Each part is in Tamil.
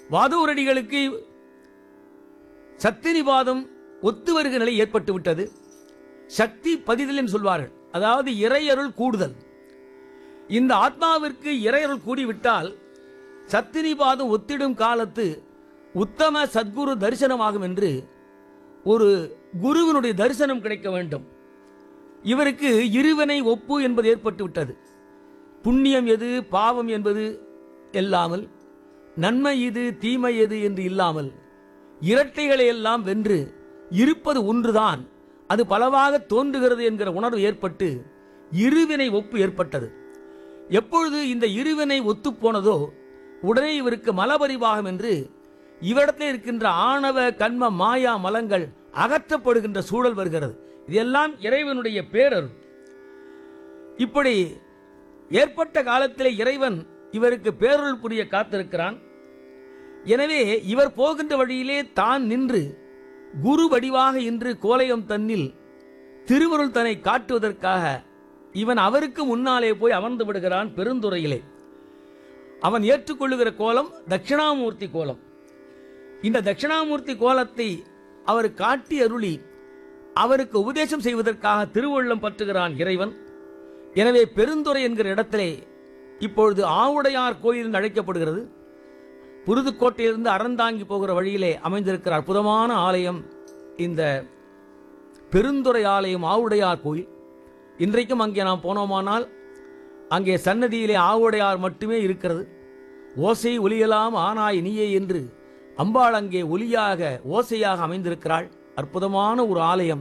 வாதூரடிகளுக்கு சத்தினிபாதம் ஒத்து வருகிற நிலை ஏற்பட்டு விட்டது சக்தி பதிதல் என்று சொல்வார்கள் அதாவது இறையருள் கூடுதல் இந்த ஆத்மாவிற்கு இறையருள் கூடிவிட்டால் சத்தினிபாதம் ஒத்திடும் காலத்து உத்தம சத்குரு தரிசனமாகும் என்று ஒரு குருவினுடைய தரிசனம் கிடைக்க வேண்டும் இவருக்கு இருவினை ஒப்பு என்பது ஏற்பட்டு விட்டது புண்ணியம் எது பாவம் என்பது இல்லாமல் நன்மை இது தீமை எது என்று இல்லாமல் இரட்டைகளை எல்லாம் வென்று இருப்பது ஒன்றுதான் அது பலவாக தோன்றுகிறது என்கிற உணர்வு ஏற்பட்டு இருவினை ஒப்பு ஏற்பட்டது எப்பொழுது இந்த இருவினை ஒத்துப்போனதோ உடனே இவருக்கு மலபரிவாகம் என்று இவரிடத்தில் இருக்கின்ற ஆணவ கண்ம மாயா மலங்கள் அகற்றப்படுகின்ற சூழல் வருகிறது இதெல்லாம் இறைவனுடைய பேரருள் இப்படி ஏற்பட்ட காலத்திலே இறைவன் இவருக்கு பேரருள் புரிய காத்திருக்கிறான் எனவே இவர் போகின்ற வழியிலே தான் நின்று குரு வடிவாக இன்று கோலயம் தன்னில் திருவருள் தன்னை காட்டுவதற்காக இவன் அவருக்கு முன்னாலே போய் அமர்ந்து விடுகிறான் பெருந்துறையிலே அவன் ஏற்றுக்கொள்ளுகிற கோலம் தட்சிணாமூர்த்தி கோலம் இந்த தட்சிணாமூர்த்தி கோலத்தை அவர் காட்டி அருளி அவருக்கு உபதேசம் செய்வதற்காக திருவள்ளம் பற்றுகிறான் இறைவன் எனவே பெருந்துறை என்கிற இடத்திலே இப்பொழுது ஆவுடையார் கோயில் என்று அழைக்கப்படுகிறது புருதுக்கோட்டையிலிருந்து அறந்தாங்கி போகிற வழியிலே அமைந்திருக்கிற அற்புதமான ஆலயம் இந்த பெருந்துறை ஆலயம் ஆவுடையார் கோயில் இன்றைக்கும் அங்கே நாம் போனோமானால் அங்கே சன்னதியிலே ஆவுடையார் மட்டுமே இருக்கிறது ஓசை ஒலியலாம் ஆனாய் நீயே என்று அம்பாள் அங்கே ஒலியாக ஓசையாக அமைந்திருக்கிறாள் அற்புதமான ஒரு ஆலயம்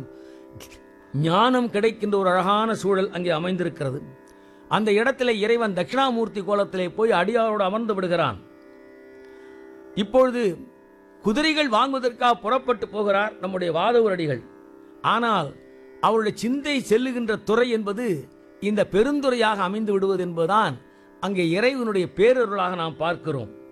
ஞானம் கிடைக்கின்ற ஒரு அழகான சூழல் அங்கே அமைந்திருக்கிறது அந்த இடத்திலே இறைவன் தட்சிணாமூர்த்தி கோலத்திலே போய் அடியாரோடு அமர்ந்து விடுகிறான் இப்பொழுது குதிரைகள் வாங்குவதற்காக புறப்பட்டு போகிறார் நம்முடைய வாதவரடிகள் ஆனால் அவருடைய சிந்தை செல்லுகின்ற துறை என்பது இந்த பெருந்துறையாக அமைந்து விடுவது என்பதுதான் அங்கே இறைவனுடைய பேரருளாக நாம் பார்க்கிறோம்